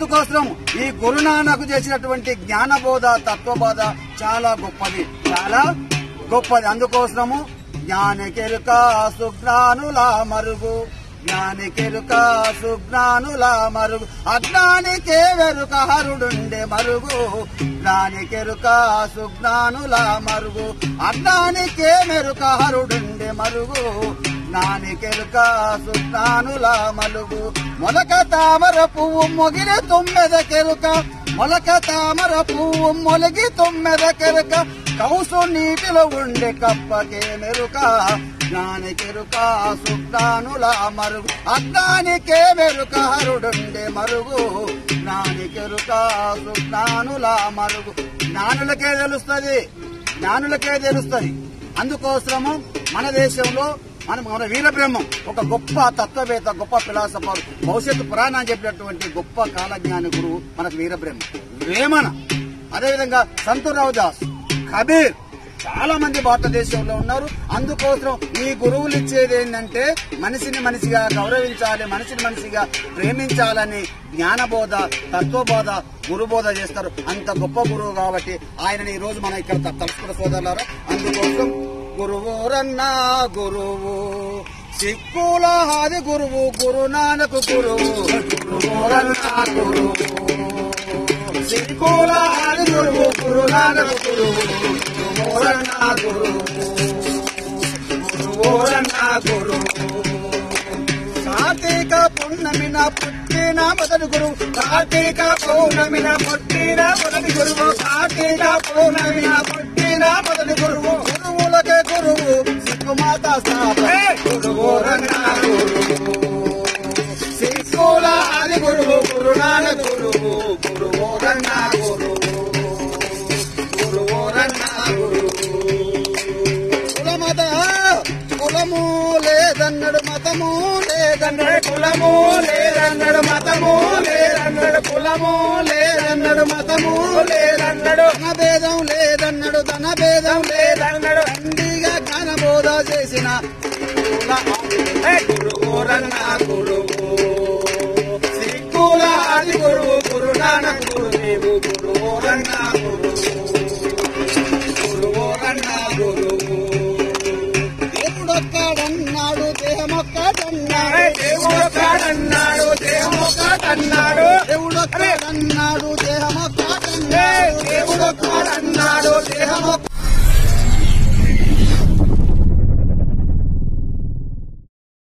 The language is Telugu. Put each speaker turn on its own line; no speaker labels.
అందుకోసం ఈ గురునానక్ చేసినటువంటి జ్ఞానబోధ తత్వబోధ చాలా గొప్పది చాలా గొప్పది అందుకోసము జ్ఞానికెరుక సుజ్ఞానుల మరుగు జ్ఞానికెరుక సుజ్ఞానుల మరుగు అజ్ఞానికే వెరుక హరుడుండే మరుగు జ్ఞానికెరుక సుజ్ఞానుల మరుగు అజ్ఞానికే మెరుక హరుడుండే మరుగు జ్ఞానికెరుక సుజ్ఞానుల మలుగు మొలక తామర పువ్వు మొగిలి తుమ్మెద కెరుక మొలక తామర పువ్వు మొలిగి తుమ్మెద కెరుక కౌసు నీటిలో ఉండే కప్పకే మెరుక జ్ఞానికెరుక సుజ్ఞానుల మరుగు అజ్ఞానికే మెరుక హరుడుండే మరుగు జ్ఞానికెరుక సుజ్ఞానుల మరుగు జ్ఞానులకే తెలుస్తుంది జ్ఞానులకే తెలుస్తుంది అందుకోసము మన దేశంలో మన మన వీరబ్రహ్మం ఒక గొప్ప తత్వవేత్త గొప్ప ఫిలాసఫర్ భవిష్యత్తు పురాణం చెప్పినటువంటి గొప్ప కాలజ్ఞాని గురువు మనకు వీరబ్రహ్మం వేమన అదేవిధంగా సంతూరావు దాస్ కబీర్ చాలా మంది భారతదేశంలో ఉన్నారు అందుకోసం ఈ గురువులు ఇచ్చేది ఏంటంటే మనిషిని మనిషిగా గౌరవించాలి మనిషిని మనిషిగా ప్రేమించాలని జ్ఞానబోధ తత్వబోధ గురుబోధ చేస్తారు అంత గొప్ప గురువు కాబట్టి ఆయనని ఈ రోజు మనం ఇక్కడ త- తలుచుకున్న సోదరులారా అందుకోసం గురువురన్నా గురువు సిక్కుల ఆది గురువు గురునానకు గురువు గురువురన్నా గురువు సిక్కుల ఆది గురువు గురునానకు గురువు గురువురన్నా గురువు గురువురన్నా గురువు కార్తీక పౌర్ణమిన పుట్టిన మొదటి గురువు కార్తీక పౌర్ణమిన పుట్టిన మొదటి గురువు కార్తీక పౌర్ణమిన పుట్టిన మొదటి గురువు గురువులకే గురువు సిక్కుమాత గురువు రంగా గురువు సిక్కుల ఆది గురువు గురునాన గురువు గురువు రంగా గురువు గురువు రంగా గురువు కులమత కులము లేదన్నడు మతము లేదన్నడు కులము లేదన్నడు మతము లేదన్నడు కులము లేదన్నడు మతము లేదన్నడు ధన భేదం లేదన్నడు ధన భేదం లేదన్నడు తండ్రిగా జ్ఞానబోధ చేసిన గురువు రన్న గురువు సిక్కుల ఆది గురువు గురునాన గురుదేవు గురువు రన్న గురువు గురువు రన్న గురువు దేవుడొక్కడన్నాడు దేహమొక్కడన్నాడు దేవుడొక్కడన్నాడు దేహమొక్కడన్నాడు దేవుడొక్కడన్నాడు దేహ